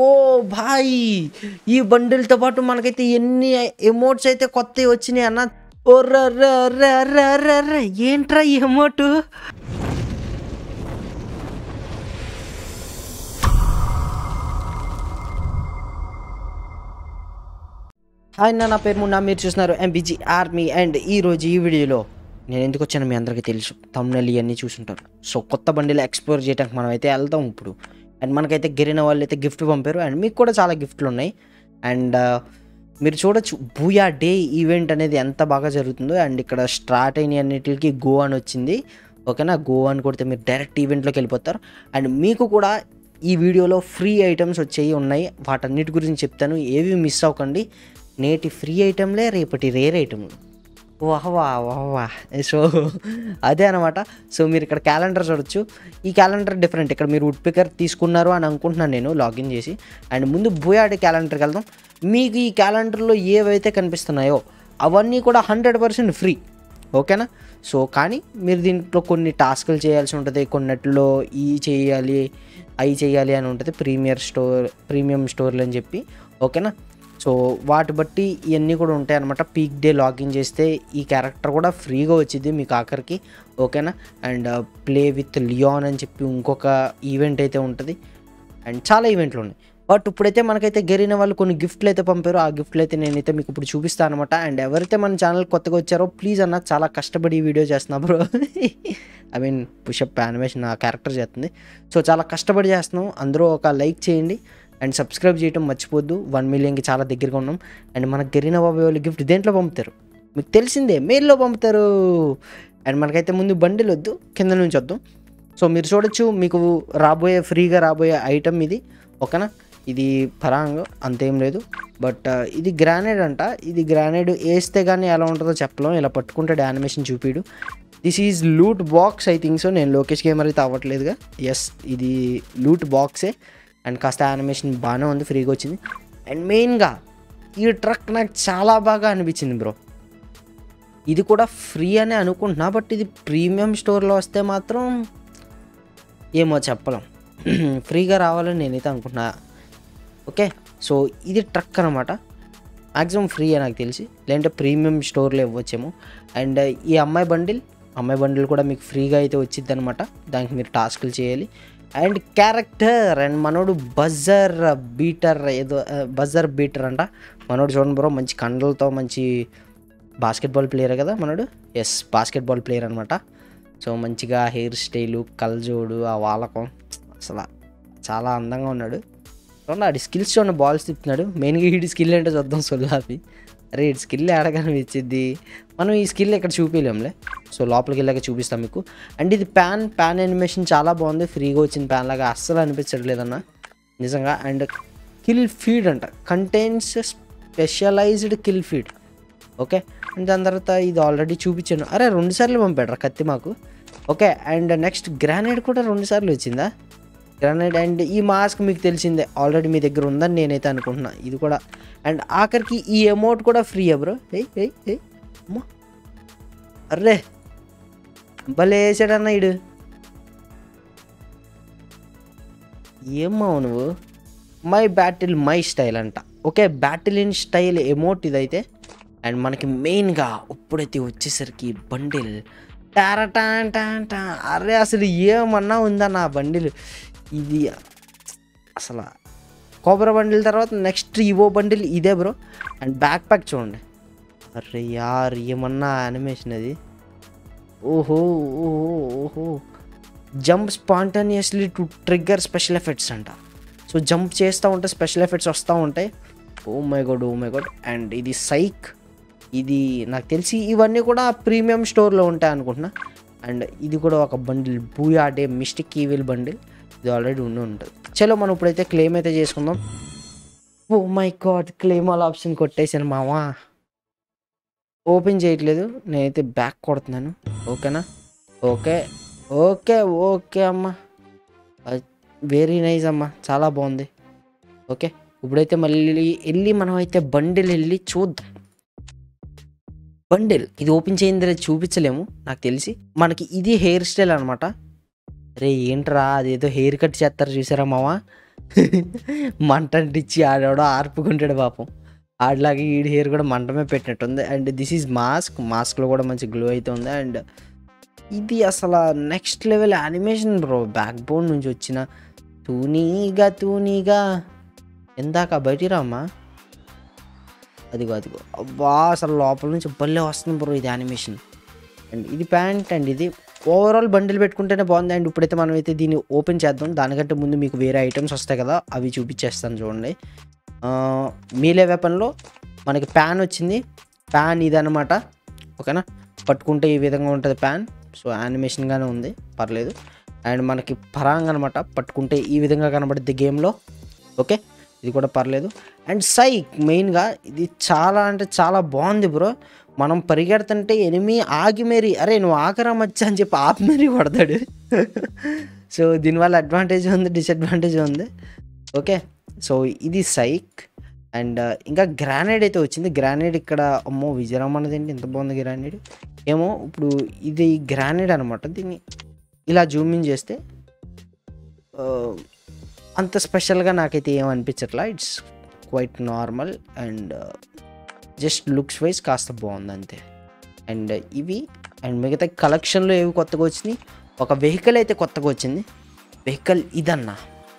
ఓ భాయ్ ఈ బండిల్తో పాటు మనకైతే ఎన్ని ఎమోట్స్ అయితే కొత్తవి వచ్చినాయి అన్న ఓ ర ర ర ర ర ర. ఏంట్రా ఈ ఎమోటు హాయ్ నా నా పేరు మున్నా మీరు చూస్తున్నారు ఎంబీజీ ఆర్మీ అండ్ ఈ రోజు ఈ వీడియోలో నేను ఎందుకు వచ్చానో మీ అందరికీ తెలుసు తమ్నెల్ ఇవన్నీ చూసుంటారు సో కొత్త బండిలో ఎక్స్ప్లోర్ చేయడానికి మనం అయితే వెళ్తాం ఇప్పుడు అండ్ మనకైతే గిరిన వాళ్ళు అయితే గిఫ్ట్ పంపారు అండ్ మీకు కూడా చాలా గిఫ్ట్లు ఉన్నాయి అండ్ మీరు చూడొచ్చు బూయా డే ఈవెంట్ అనేది ఎంత బాగా జరుగుతుందో అండ్ ఇక్కడ స్టార్ట్ అయిన అన్నిటికి గో అని వచ్చింది ఓకేనా గో అని కొడితే మీరు డైరెక్ట్ ఈవెంట్లోకి వెళ్ళిపోతారు అండ్ మీకు కూడా ఈ వీడియోలో ఫ్రీ ఐటమ్స్ వచ్చేవి ఉన్నాయి వాటన్నిటి గురించి చెప్తాను ఏవి మిస్ అవ్వకండి నేటి ఫ్రీ ఐటెంలే రేపటి రేర్ ఐటెంలు వాహ్ వా వాహ్ వా సో అదే అనమాట సో మీరు ఇక్కడ క్యాలెండర్ చూడొచ్చు ఈ క్యాలెండర్ డిఫరెంట్ ఇక్కడ మీరు వుడ్ పికర్ తీసుకున్నారు అని అనుకుంటున్నాను నేను లాగిన్ చేసి అండ్ ముందు బోయాడి క్యాలెండర్కి వెళ్దాం మీకు ఈ క్యాలెండర్లో ఏవైతే కనిపిస్తున్నాయో అవన్నీ కూడా హండ్రెడ్ పర్సెంట్ ఫ్రీ ఓకేనా సో కానీ మీరు దీంట్లో కొన్ని టాస్కులు చేయాల్సి ఉంటుంది కొన్నిట్లో ఈ చేయాలి అవి చేయాలి అని ఉంటుంది ప్రీమియర్ స్టోర్ ప్రీమియం స్టోర్లు అని చెప్పి ఓకేనా సో వాటి బట్టి ఇవన్నీ కూడా ఉంటాయి అనమాట పీక్ డే లాగిన్ చేస్తే ఈ క్యారెక్టర్ కూడా ఫ్రీగా వచ్చింది మీకు ఆఖరికి ఓకేనా అండ్ ప్లే విత్ లియాన్ అని చెప్పి ఇంకొక ఈవెంట్ అయితే ఉంటుంది అండ్ చాలా ఈవెంట్లు ఉన్నాయి బట్ ఇప్పుడైతే మనకైతే గెరిన వాళ్ళు కొన్ని గిఫ్ట్లు అయితే పంపారు ఆ గిఫ్ట్లు అయితే నేనైతే మీకు ఇప్పుడు చూపిస్తాను అనమాట అండ్ ఎవరైతే మన ఛానల్ కొత్తగా వచ్చారో ప్లీజ్ అన్న చాలా కష్టపడి ఈ వీడియో చేస్తున్నా bro I mean pushup animation ఆ క్యారెక్టర్ చేస్తుంది సో చాలా కష్టపడి చేస్తున్నాం అందరూ ఒక లైక్ చేయండి అండ్ సబ్స్క్రైబ్ చేయడం మర్చిపోద్దు వన్ మిలియన్కి చాలా దగ్గరగా ఉన్నాం అండ్ మనకు గెరిన బాబాయ్ వాళ్ళు గిఫ్ట్ దేంట్లో పంపుతారు మీకు తెలిసిందే మెయిల్లో పంపుతారు అండ్ మనకైతే ముందు బండిల్ వద్దు కింద నుంచి వద్దాం సో మీరు చూడొచ్చు మీకు రాబోయే ఫ్రీగా రాబోయే ఐటమ్ ఇది ఓకేనా ఇది పరాంగ్ అంతేం లేదు బట్ ఇది గ్రానైడ్ అంట ఇది గ్రానైడ్ వేస్తే కానీ ఎలా ఉంటుందో చెప్పలేం ఇలా పట్టుకుంటాడు యానిమేషన్ చూపిడు this is loot box I think so నేను లోకేష్ గేమర్ అయితే అవ్వట్లేదుగా ఎస్ ఇది లూట్ బాక్సే అండ్ కాస్త యానిమేషన్ బాగానే ఉంది ఫ్రీగా వచ్చింది అండ్ మెయిన్గా ఈ ట్రక్ నాకు చాలా బాగా అనిపించింది బ్రో ఇది కూడా ఫ్రీ అనే అనుకుంటున్నా బట్ ఇది ప్రీమియం స్టోర్లో వస్తే మాత్రం ఏమో చెప్పలేం ఫ్రీగా రావాలని నేనైతే అనుకుంటున్నా ఓకే సో ఇది ట్రక్ అనమాట మ్యాక్సిమం ఫ్రీ నాకు తెలిసి లేదంటే ప్రీమియం స్టోర్లో ఇవ్వచ్చేమో అండ్ ఈ అమ్మాయి బండిల్ అమ్మాయి బండిల్ కూడా మీకు ఫ్రీగా అయితే వచ్చింది అనమాట దానికి మీరు టాస్క్లు చేయాలి అండ్ క్యారెక్టర్ అండ్ మనోడు బజర్ బీటర్ ఏదో బజర్ బీటర్ అంట మనోడు చూడండి బ్రో మంచి కండలతో మంచి బాస్కెట్బాల్ ప్లేయర్ కదా మనోడు ఎస్ బాస్కెట్బాల్ ప్లేయర్ అనమాట సో మంచిగా హెయిర్ స్టైలు కలజోడు ఆ వాలకం అసలు చాలా అందంగా ఉన్నాడు చూడండి ఆడి స్కిల్స్ చూడండి బాల్స్ తిప్పుతున్నాడు మెయిన్గా వీడి స్కిల్ ఏంటో చూద్దాం సొల్లాపి అరే ఈ స్కిల్ ఏడకనిపించింది మనం ఈ స్కిల్ ఇక్కడ చూపించలేంలే సో లోపలికి వెళ్ళాక చూపిస్తాం మీకు అండ్ ఇది ప్యాన్ ప్యాన్ యానిమేషన్ చాలా బాగుంది ఫ్రీగా వచ్చిన ప్యాన్ లాగా అస్సలు అనిపించట్లేదన్న నిజంగా అండ్ కిల్ ఫీడ్ అంట contains specialized kill feed okay and దాని తర్వాత ఇది ఆల్రెడీ చూపించాను అరే రెండు సార్లు పంపాడు కత్తి మాకు ఓకే అండ్ నెక్స్ట్ గ్రానైడ్ కూడా రెండు సార్లు వచ్చిందా గ్రానైడ్ అండ్ ఈ మాస్క్ మీకు తెలిసిందే ఆల్రెడీ మీ దగ్గర ఉందని నేనైతే అనుకుంటున్నా ఇది కూడా అండ్ ఆఖరికి ఈ అమౌంట్ కూడా ఫ్రీ బ్రో ఏయ్ ఏయ్ ఏయ్ అమ్మా అర్రే భలే వేసాడన్న ఇడు ఏమో నువ్వు మై బ్యాటిల్ మై స్టైల్ అంట okay battle in style emote ఇదైతే అండ్ మనకి మెయిన్గా ఇప్పుడైతే వచ్చేసరికి బండిల్ టారటాంటాంటా అరే అసలు ఏమన్నా ఉందా నా బండిల్ ఇది అసలు కోబ్రా బండిల్ తర్వాత నెక్స్ట్ ఇవో బండిల్ ఇదే బ్రో అండ్ బ్యాక్ ప్యాక్ చూడండి అరే యార్ ఏమన్నా యానిమేషన్ అది ఓహో ఓహో ఓహో jump spontaneously to trigger special effects అంట సో జంప్ చేస్తూ ఉంటే స్పెషల్ ఎఫెక్ట్స్ వస్తూ ఉంటాయి oh my god oh my god and ఇది సైక్ ఇది నాకు తెలిసి ఇవన్నీ కూడా ప్రీమియం స్టోర్లో ఉంటాయి అనుకుంటున్నా అండ్ ఇది కూడా ఒక bundle Booyah day mystic evil bundle ఇది ఆల్రెడీ ఉండి ఉంటుంది చలో మనం ఇప్పుడైతే క్లెయిమ్ అయితే చేసుకుందాం oh my god claim all option కొట్టేసాను మావా ఓపెన్ చేయట్లేదు నేనైతే బ్యాక్ కొడుతున్నాను ఓకేనా ఓకే ఓకే ఓకే అమ్మా వెరీ నైస్ అమ్మా చాలా బాగుంది ఓకే ఇప్పుడైతే మళ్ళీ వెళ్ళి మనం అయితే బండిల్ వెళ్ళి చూద్దాం బండిల్ ఇది ఓపెన్ చేయింది చూపించలేము నాకు తెలిసి మనకి ఇది హెయిర్ స్టైల్ అనమాట రే ఏంట్రా అదేదో హెయిర్ కట్ చేస్తారు చూసారా మావా మంట అంటించి ఆడెవడో ఆర్పుకుంటాడు పాపం ఆడలాగా ఈ హెయిర్ కూడా మంటమే పెట్టినట్టుంది అండ్ దిస్ ఈజ్ మాస్క్ మాస్క్లో కూడా మంచి గ్లో అయితే ఉంది అండ్ ఇది అసలు next level animation bro backbone నుంచి వచ్చిన తూనీగా తూనీగా ఎందాక బయటికి రామ్మా అదిగో అదిగో అబ్బా అసలు లోపల నుంచి భలే వస్తుంది బ్రో ఇది యానిమేషన్ అండ్ ఇది ప్యాంట్ అండ్ ఇది ఓవరాల్ బండిల్ పెట్టుకుంటేనే బాగుంది అండ్ ఇప్పుడైతే మనం అయితే దీన్ని ఓపెన్ చేద్దాం దానికంటే ముందు మీకు వేరే ఐటమ్స్ వస్తాయి కదా అవి చూపించేస్తాను చూడండి ఆ, మీలే వెపన్లో మనకి ప్యాన్ వచ్చింది ప్యాన్ ఇదనమాట ఓకేనా పట్టుకుంటే ఈ విధంగా ఉంటుంది ప్యాన్ సో యానిమేషన్గానే ఉంది పర్లేదు అండ్ మనకి పరాంగ్ అనమాట పట్టుకుంటే ఈ విధంగా కనబడుద్ది గేమ్లో ఓకే ఇది కూడా పర్లేదు అండ్ సైక్ మెయిన్గా ఇది చాలా అంటే చాలా బాగుంది బ్రో మనం పరిగెడుతుంటే ఎనిమి ఆగి మేరీ అరే నువ్వు ఆగరా మచ్చా అని చెప్పి ఆపి మేరీ కొడతాడు సో దీనివల్ల అడ్వాంటేజ్ ఉంది డిసడ్వాంటేజ్ ఉంది ఓకే సో ఇది సైక్ అండ్ ఇంకా గ్రానైడ్ అయితే వచ్చింది గ్రానైడ్ ఇక్కడ అమ్మో విజయరామ్ అన్నది ఏంటి ఎంత బాగుంది గ్రానైడ్ ఏమో ఇప్పుడు ఇది గ్రానైడ్ అనమాట దీన్ని ఇలా జూమ్ ఇన్ చేస్తే ఆ, అంత స్పెషల్గా నాకైతే ఏం అనిపించట్లా it's quite normal and just looks wise కాస్త బాగుంది అంతే అండ్ ఇవి అండ్ మిగతా కలెక్షన్లో ఏవి కొత్తగా వచ్చినాయి ఒక వెహికల్ అయితే కొత్తగా వచ్చింది వెహికల్ ఇదన్నా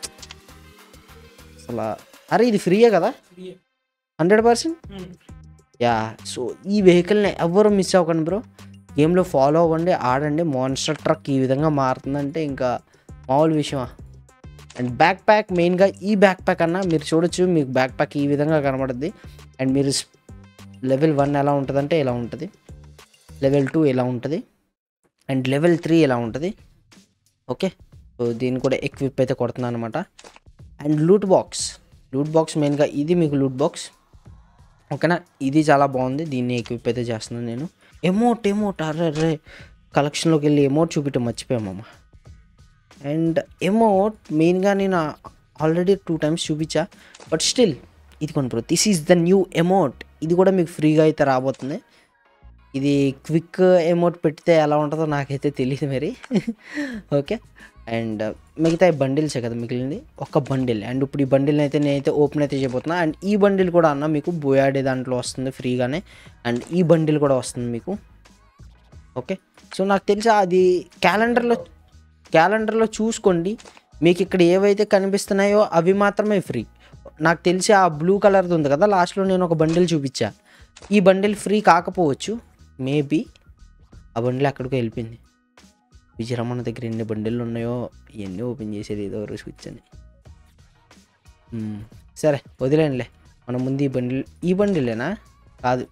అసలు అరే ఇది ఫ్రీయే కదా హండ్రెడ్ పర్సెంట్ యా సో ఈ వెహికల్ని ఎవరు మిస్ అవ్వకండి బ్రో గేమ్లో ఫాలో అవ్వండి ఆడండి మాన్స్టర్ ట్రక్ ఈ విధంగా మారుతుందంటే ఇంకా మామూలు విషయమా అండ్ బ్యాక్ ప్యాక్ మెయిన్గా ఈ బ్యాక్ ప్యాక్ అన్న మీరు చూడొచ్చు మీకు బ్యాక్ ప్యాక్ ఈ విధంగా కనబడుద్ది అండ్ మీరు లెవెల్ వన్ ఎలా ఉంటుందంటే ఎలా ఉంటుంది లెవెల్ టూ ఎలా ఉంటుంది అండ్ లెవెల్ త్రీ ఎలా ఉంటుంది ఓకే సో దీన్ని కూడా ఎక్విప్ అయితే కొడుతున్నాను అనమాట and loot box loot box మెయిన్గా ఇది మీకు లూట్ బాక్స్ ఓకేనా ఇది చాలా బాగుంది దీన్ని ఎక్విప్ అయితే చేస్తున్నాను నేను ఎమోట్ ఎమోట్ అర్రే రే కలెక్షన్లోకి వెళ్ళి ఎమోట్ చూపించడం మర్చిపోయామమ్మ అండ్ ఎమోట్ మెయిన్గా నేను ఆల్రెడీ టూ టైమ్స్ చూపించా బట్ స్టిల్ ఇది కొను bro this is the new emote ఇది కూడా మీకు ఫ్రీగా అయితే రాబోతుంది ఇది క్విక్ ఎమోట్ పెడితే ఎలా ఉంటుందో నాకైతే తెలియదు మరి ఓకే అండ్ మిగతా బండిల్సే కదా మిగిలింది ఒక బండిల్ అండ్ ఇప్పుడు ఈ బండిల్ అయితే నేనైతే ఓపెన్ అయితే చేయబోతున్నా అండ్ ఈ బండిల్ కూడా అన్న మీకు బోయాడే దాంట్లో వస్తుంది ఫ్రీగానే అండ్ ఈ బండిల్ కూడా వస్తుంది మీకు ఓకే సో నాకు తెలిసి అది క్యాలెండర్లో క్యాలెండర్లో చూసుకోండి మీకు ఇక్కడ ఏవైతే కనిపిస్తున్నాయో అవి మాత్రమే ఫ్రీ నాకు తెలిసి ఆ బ్లూ కలర్ది ఉంది కదా లాస్ట్లో నేను ఒక బండిల్ చూపించా ఈ బండిల్ ఫ్రీ కాకపోవచ్చు మేబీ ఆ బండిల్ ఎక్కడికో వెళ్ళిపోయింది విజయరమణ దగ్గర ఎన్ని బండిలు ఉన్నాయో ఇవన్నీ ఓపెన్ చేసేది ఏదో రోజు కూర్చొని మ్మ్. సరే వదిలేనులే మన ముందు ఈ బండిల్ ఈ బండిలేనా కాదు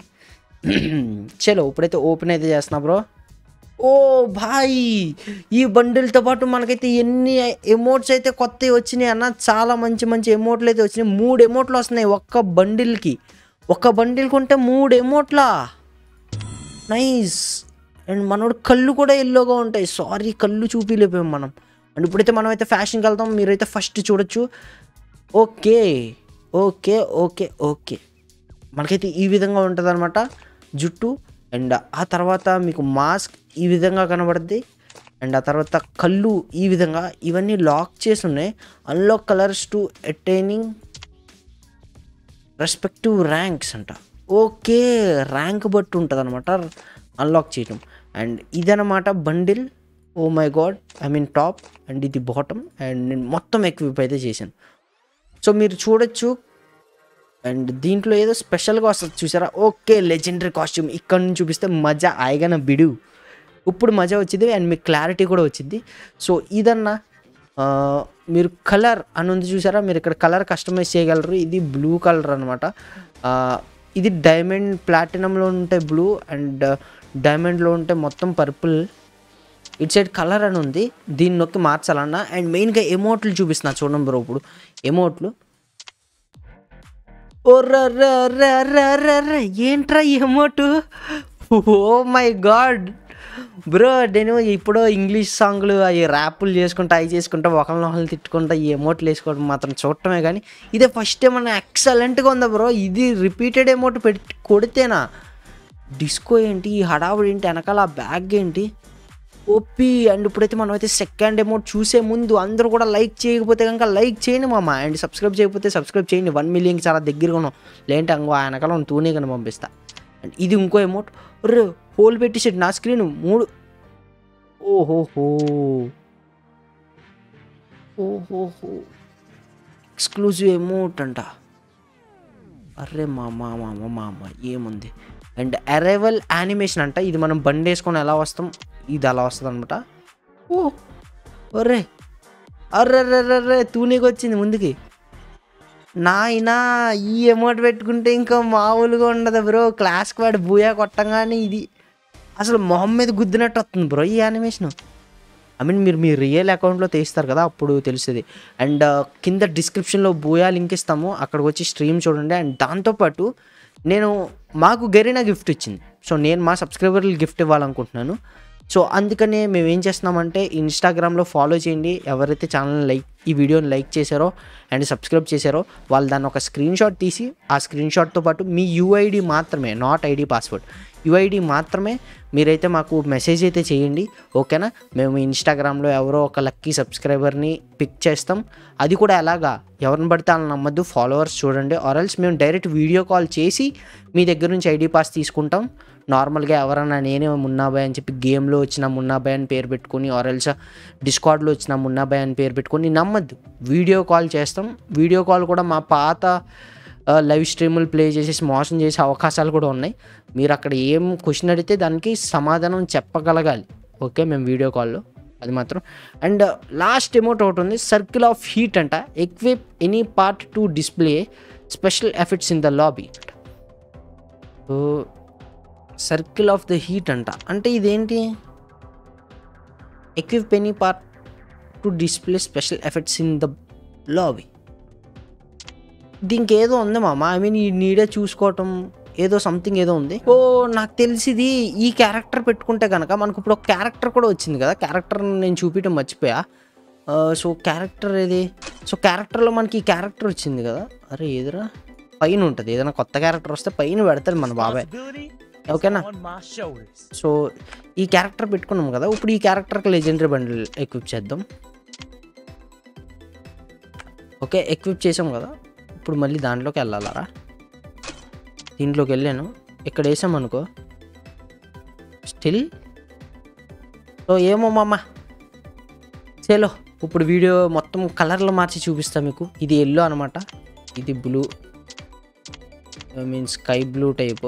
చలో ఇప్పుడైతే ఓపెన్ అయితే చేస్తున్నా బ్రో ఓ భాయ్ ఈ బండిల్తో పాటు మనకైతే ఎన్ని ఎమోట్స్ అయితే కొత్తవి వచ్చినాయి అన్న చాలా మంచి మంచి ఎమోట్లు అయితే వచ్చినాయి మూడు ఎమోట్లు వస్తున్నాయి ఒక్క బండిల్కి ఒక బండిల్ కొంటే మూడు ఎమోట్లా నైస్ అండ్ మనోడు కళ్ళు కూడా ఎల్లోగా ఉంటాయి సారీ కళ్ళు చూపిలేపోయాం మనం అండ్ ఇప్పుడైతే మనం అయితే ఫ్యాషన్కి వెళ్తాం మీరైతే ఫస్ట్ చూడొచ్చు ఓకే ఓకే ఓకే ఓకే మనకైతే ఈ విధంగా ఉంటుంది అనమాట జుట్టు అండ్ ఆ తర్వాత మీకు మాస్క్ ఈ విధంగా కనబడుద్ది అండ్ ఆ తర్వాత కళ్ళు ఈ విధంగా ఇవన్నీ లాక్ చేసి ఉన్నాయి unlock colours to attaining respective ranks అంట ఓకే ర్యాంక్ బట్టి ఉంటుంది అనమాట అన్లాక్ చేయటం అండ్ ఇదనమాట bundle oh my god I mean top and ఇది బాటమ్ అండ్ నేను మొత్తం ఎక్విప్ అయితే చేశాను సో మీరు చూడొచ్చు అండ్ దీంట్లో ఏదో స్పెషల్గా వస్తుంది చూసారా ఓకే లెజెండరీ కాస్ట్యూమ్ ఇక్కడ నుంచి చూపిస్తే మజా ఆయగన బిడు ఇప్పుడు మజా వచ్చింది అండ్ మీకు క్లారిటీ కూడా వచ్చింది సో ఇదన్నా ఆ, మీరు కలర్ అని ఉంది చూసారా మీరు ఇక్కడ కలర్ కస్టమైజ్ చేయగలరు ఇది బ్లూ కలర్ అనమాట ఇది డైమండ్ ప్లాటినంలో ఉంటే బ్లూ అండ్ డైమండ్లో ఉంటే మొత్తం పర్పుల్ ఇటు సైడ్ కలర్ అని ఉంది దీన్ని నొక్కి మార్చాలన్నా అండ్ మెయిన్గా ఎమోట్లు చూపిస్తున్నా చూడండి బ్రో ఇప్పుడు ఎమోట్లు ఓ ర ర ర ర ర ర. ఏంట్రా ఈ emote oh my god bro నేను ఇప్పుడు ఇంగ్లీష్ సాంగ్లు అవి ర్యాపులు చేసుకుంటా అవి చేసుకుంటా ఒకరిని ఒకరిని తిట్టుకుంటా ఈ ఎమోట్లు వేసుకోవడం మాత్రం చూడటమే కానీ ఇదే ఫస్ట్ టైం అన్న ఎక్సలెంట్గా ఉందా బ్రో ఇది రిపీటెడ్ ఎమోట్ పెట్టి కొడితేనా డిస్కో ఏంటి ఈ హడావుడి ఏంటి వెనకాల ఆ బ్యాగ్ ఏంటి ఓపి అండ్ ఇప్పుడైతే మనం అయితే సెకండ్ అమౌంట్ చూసే ముందు అందరూ కూడా లైక్ చేయకపోతే కనుక లైక్ చేయండి మామ అండ్ సబ్స్క్రైబ్ చేయకపోతే సబ్స్క్రైబ్ చేయండి వన్ మిలియన్కి చాలా దగ్గరగా ఉన్నాం లేదంటే అంగో ఆ వెనకాల తూనే కనుక పంపిస్తా అండ్ ఇది ఇంకో అమౌంట్ రే హోల్ పెట్టేసాడు నా స్క్రీన్ మూడు ఓహోహో ఓహోహో ఎక్స్క్లూజివ్ అమౌంట్ అంట అరే మామ మామ మామ ఏముంది అండ్ అరైవల్ యానిమేషన్ అంట ఇది మనం బండి వేసుకొని ఎలా వస్తాం ఇది అలా వస్తుంది అనమాట ఓ ఒర్రే అర్రర్రర్రే తూనీకి వచ్చింది ముందుకి నాయనా ఈ అమౌంట్ పెట్టుకుంటే ఇంకా మామూలుగా ఉండదు బ్రో క్లాస్కి వాడు బూయా కొట్టంగానే ఇది అసలు మొహం మీద గుద్దినట్టు వస్తుంది బ్రో ఈ యానిమేషన్ ఐ మీన్ మీరు మీ రియల్ అకౌంట్లో తీస్తారు కదా అప్పుడు తెలుస్తుంది అండ్ కింద డిస్క్రిప్షన్లో బూయా లింక్ ఇస్తాము అక్కడికి వచ్చి స్ట్రీమ్ చూడండి అండ్ దాంతోపాటు నేను మాకు గరీనా గిఫ్ట్ ఇచ్చింది సో నేను మా సబ్స్క్రైబర్లు గిఫ్ట్ ఇవ్వాలనుకుంటున్నాను సో అందుకనే మేము ఏం చేస్తున్నామంటే ఇన్స్టాగ్రామ్లో ఫాలో చేయండి ఎవరైతే ఛానల్ని లైక్ ఈ వీడియోని లైక్ చేశారో అండ్ సబ్స్క్రైబ్ చేశారో వాళ్ళు దాన్ని ఒక స్క్రీన్ షాట్ తీసి ఆ స్క్రీన్ షాట్తో పాటు మీ యూఐడి మాత్రమే నాట్ ఐడి పాస్వర్డ్ యూఐడి మాత్రమే మీరైతే మాకు మెసేజ్ అయితే చేయండి ఓకేనా మేము ఇన్స్టాగ్రామ్లో ఎవరో ఒక లక్కీ సబ్స్క్రైబర్ని పిక్ చేస్తాం అది కూడా ఎలాగా ఎవరిని పడితే వాళ్ళని నమ్మద్దు ఫాలోవర్స్ చూడండి ఆర్ఎల్స్ మేము డైరెక్ట్ వీడియో కాల్ చేసి మీ దగ్గర నుంచి ఐడి పాస్ తీసుకుంటాం నార్మల్గా ఎవరన్నా నేనే మున్నాబాయ్ అని చెప్పి గేమ్లో వచ్చిన మున్నాబాయ్ అని పేరు పెట్టుకొని ఆర్ఎల్స్ డిస్కార్డ్లో వచ్చిన మున్నాబాయ్ అని పేరు పెట్టుకొని నమ్మద్దు వీడియో కాల్ చేస్తాం వీడియో కాల్ కూడా మా పాత లైవ్ స్ట్రీములు ప్లే చేసేసి మోసం చేసే అవకాశాలు కూడా ఉన్నాయి మీరు అక్కడ ఏం క్వశ్చన్ అడిగితే దానికి సమాధానం చెప్పగలగాలి ఓకే మేము వీడియో కాల్లో అది మాత్రం అండ్ లాస్ట్ ఎమౌంట్ ఒకటి ఉంది సర్కిల్ ఆఫ్ హీట్ అంట equip any part to display special effects in the lobby so circle of the heat అంట అంటే ఇదేంటి equip any part to display special effects in the lobby దీనికి ఏదో ఉంది మామ ఐ మీన్ ఈ నీడే చూసుకోవటం ఏదో సంథింగ్ ఏదో ఉంది ఓ నాకు తెలిసిది ఈ క్యారెక్టర్ పెట్టుకుంటే కనుక మనకు ఇప్పుడు ఒక క్యారెక్టర్ కూడా వచ్చింది కదా క్యారెక్టర్ నేను చూపించడం మర్చిపోయా సో క్యారెక్టర్ ఏది సో క్యారెక్టర్లో మనకి ఈ క్యారెక్టర్ వచ్చింది కదా అరే ఏదిరా పైన ఉంటుంది ఏదైనా కొత్త క్యారెక్టర్ వస్తే పైన పెడతాడు మన బాబాయ్ ఓకేనా on my shoulders. సో ఈ క్యారెక్టర్ పెట్టుకున్నాం కదా ఇప్పుడు ఈ క్యారెక్టర్కి లెజెండరీ బండిల్ ఎక్విప్ చేద్దాం ఓకే ఎక్విప్ చేసాం కదా ఇప్పుడు మళ్ళీ దాంట్లోకి వెళ్ళాలరా దీంట్లోకి వెళ్ళాను ఇక్కడ వేసాం అనుకో స్టిల్ సో ఏమో మామ చలో ఇప్పుడు వీడియో మొత్తం కలర్లో మార్చి చూపిస్తా మీకు ఇది ఎల్లో అనమాట ఇది blue I mean sky blue type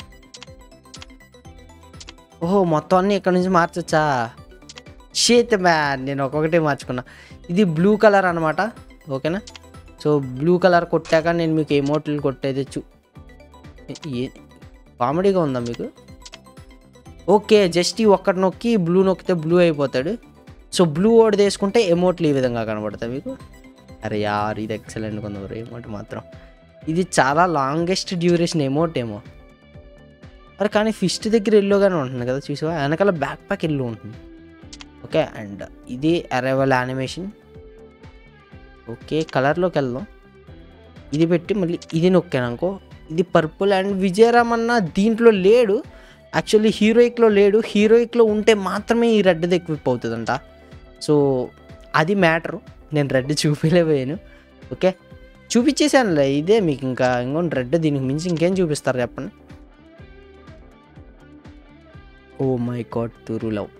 ఓహో మొత్తం అన్నీ ఇక్కడ నుంచి మార్చొచ్చా షీత్ మ్యాన్ నేను ఒక్కొక్కటే మార్చుకున్నా ఇది బ్లూ కలర్ అనమాట ఓకేనా సో బ్లూ కలర్ కొట్టాక నేను మీకు ఎమోట్లు కొట్టేది చూ ఏ కామెడీగా ఉందా మీకు ఓకే జస్ట్ ఈ ఒక్కటి నొక్కి బ్లూ నొక్కితే బ్లూ అయిపోతాడు సో బ్లూ ఓడి తీసుకుంటే ఎమోట్లు ఈ విధంగా కనబడతాయి మీకు అరే యార్ ఇది ఎక్సలెంట్గా ఉంది బ్రో ఎమోట్ మాత్రం ఇది చాలా లాంగెస్ట్ డ్యూరేషన్ ఎమోట్ ఏమో అరే కానీ ఫిస్ట్ దగ్గర ఎల్లోగానే ఉంటుంది కదా చూసావా వెనకాల బ్యాక్ ప్యాక్ ఎల్లో ఉంటుంది ఓకే అండ్ ఇది అరైవల్ యానిమేషన్ ఓకే కలర్లోకి వెళ్దాం ఇది పెట్టి మళ్ళీ ఇది నొక్కాను అనుకో ఇది పర్పుల్ అండ్ విజయరామన్న దీంట్లో లేడు యాక్చువల్లీ హీరోయిక్లో లేడు హీరోయిక్లో ఉంటే మాత్రమే ఈ రెడ్ది ఎక్విప్ అవుతుందంట సో అది మ్యాటరు నేను రెడ్ చూపించలేకపోయాను ఓకే చూపించేసానులే ఇదే మీకు ఇంకా ఇంకోటి రెడ్ దీనికి మించి ఇంకేం చూపిస్తారు చెప్పండి oh my God true love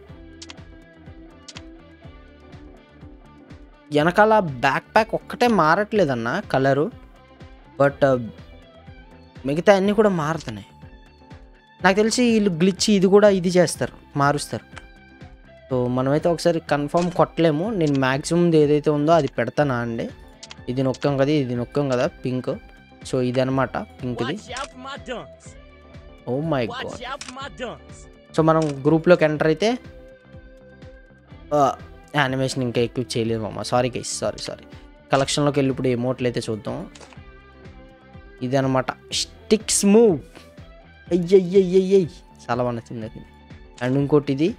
వెనకాల బ్యాక్ ప్యాక్ ఒక్కటే మారట్లేదన్న కలరు బట్ మిగతా అన్నీ కూడా మారుతున్నాయి నాకు తెలిసి వీళ్ళు గ్లిచ్ ఇది కూడా ఇది చేస్తారు మారుస్తారు సో మనమైతే ఒకసారి కన్ఫర్మ్ కొట్టలేము నేను మ్యాక్సిమం ఏదైతే ఉందో అది పెడతానా అండి ఇది నొక్కాం కదా ఇది నొక్కాం కదా పింక్ సో ఇది అనమాట పింక్ది Watch out for my dunks. Oh my God Watch out for my dunks. So మనం గ్రూప్లోకి ఎంటర్ అయితే యానిమేషన్ ఇంకా ఎక్కువ చేయలేదు మామ సారీ గైస్ సారీ సారీ కలెక్షన్లోకి వెళ్ళి ఇప్పుడు ఎమోట్లు అయితే చూద్దాం ఇది అనమాట స్టిక్స్ మూవ్ అయ్యయ్యయ్యయ్యయ్ చాలా బాగా నచ్చింది అది అండ్ ఇంకోటి ఇది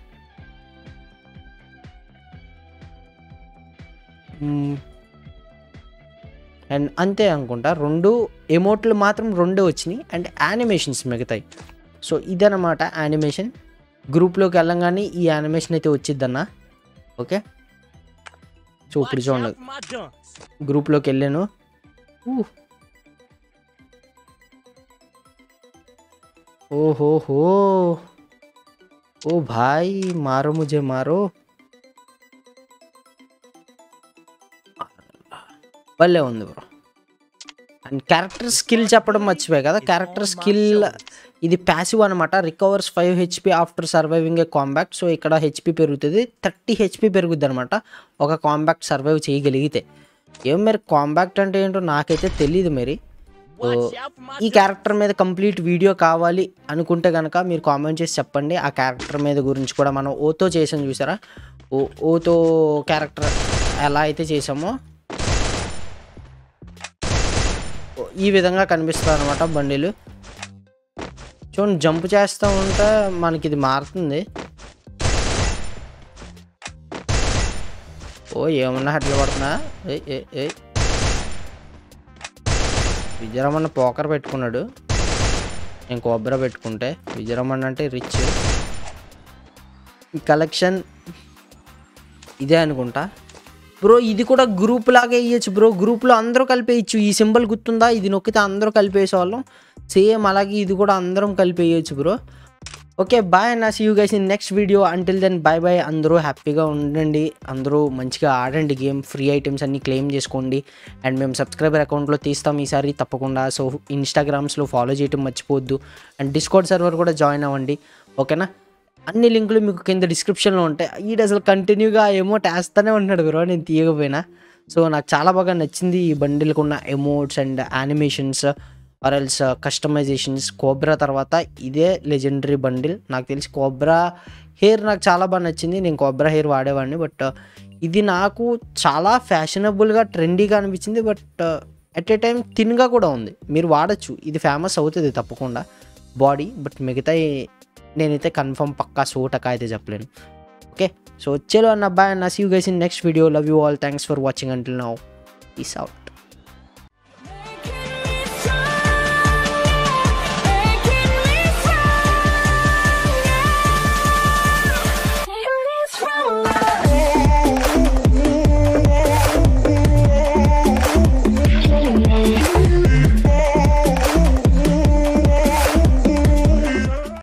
అండ్ అంతే అనుకుంటా రెండు ఎమోట్లు మాత్రం రెండే వచ్చినాయి అండ్ యానిమేషన్స్ మిగతాయి సో ఇదన్నమాట యానిమేషన్ గ్రూప్లోకి వెళ్ళంగానే ఈ యానిమేషన్ అయితే వచ్చిద్దన్న ఓకే సో ఇప్పుడు Watch చూడండి out for my dunks. గ్రూప్లోకి వెళ్ళాను ఊ. ఓహో హో ఓ భాయ్ మారో ముజే మారో భలే ఉంది బ్రో అండ్ క్యారెక్టర్ స్కిల్ చెప్పడం మర్చిపోయి కదా క్యారెక్టర్ స్కిల్ ఇది ప్యాసివ్ అనమాట recovers five HP after surviving a combat so ఇక్కడ హెచ్పి పెరుగుతుంది థర్టీ హెచ్పి పెరుగుద్ది అనమాట ఒక కాంబాక్ట్ సర్వైవ్ చేయగలిగితే ఏం మరి కాంబాక్ట్ అంటే ఏంటో నాకైతే తెలియదు మరి Watch out for my ఈ క్యారెక్టర్ మీద కంప్లీట్ వీడియో కావాలి అనుకుంటే కనుక మీరు కామెంట్ చేసి చెప్పండి ఆ క్యారెక్టర్ మీద గురించి కూడా మనం ఓతో చేసాం చూసారా ఓ ఓతో క్యారెక్టర్ ఎలా అయితే చేసామో ఓ, ఈ విధంగా కనిపిస్తుంది అనమాట బండిలు చూడండి జంప్ చేస్తూ ఉంటే మనకి ఇది మారుతుంది ఓ ఏమన్నా హెడ్లు పడుతున్నా ఏ ఏ ఏ విజయరమణ పోకర్ పెట్టుకున్నాడు నేను కొబ్బరి పెట్టుకుంటే విజయరమణ అంటే రిచ్ ఈ కలెక్షన్ ఇదే అనుకుంటా బ్రో ఇది కూడా గ్రూప్ లాగా వేయచ్చు బ్రో గ్రూప్లో అందరూ కలిపేయచ్చు ఈ సింబల్ గుర్తుందా ఇది నొక్కితే అందరూ కలిపేసేవాళ్ళం సేమ్ అలాగే ఇది కూడా అందరం కలిపేయచ్చు బ్రో ఓకే బాయ్ నా see you guys in next video until then bye bye అందరూ హ్యాపీగా ఉండండి అందరూ మంచిగా ఆడండి గేమ్ ఫ్రీ ఐటమ్స్ అన్ని క్లెయిమ్ చేసుకోండి అండ్ మేము సబ్స్క్రైబర్ అకౌంట్లో తీస్తాం ఈసారి తప్పకుండా సో ఇన్స్టాగ్రామ్స్లో ఫాలో చేయటం మర్చిపోవద్దు అండ్ డిస్కౌంట్ సర్వర్ కూడా జాయిన్ అవ్వండి ఓకేనా అన్ని లింకులు మీకు కింద డిస్క్రిప్షన్లో ఉంటాయి ఈడు అసలు కంటిన్యూగా ఎమోట్ వేస్తూనే ఉన్నాడు బ్రో నేను తీయకపోయినా సో నాకు చాలా బాగా నచ్చింది ఈ బండిల్కి ఉన్న emotes and animations or else customizations cobra తర్వాత ఇదే లెజెండరీ బండిల్ నాకు తెలిసి కోబ్రా హెయిర్ నాకు చాలా బాగా నచ్చింది నేను కోబ్రా హెయిర్ వాడేవాడిని బట్ ఇది నాకు చాలా ఫ్యాషనబుల్గా ట్రెండీగా అనిపించింది బట్ అట్ ఏ టైం థిన్గా కూడా ఉంది మీరు వాడచ్చు ఇది ఫేమస్ అవుతుంది తప్పకుండా బాడీ బట్ మిగతా నేనైతే కన్ఫర్మ్ పక్కా సూటకా అయితే చెప్పలేను ఓకే సో వచ్చేలో అన్న అబ్బాయి అన్న see you guys in next video love you all thanks for watching until now peace out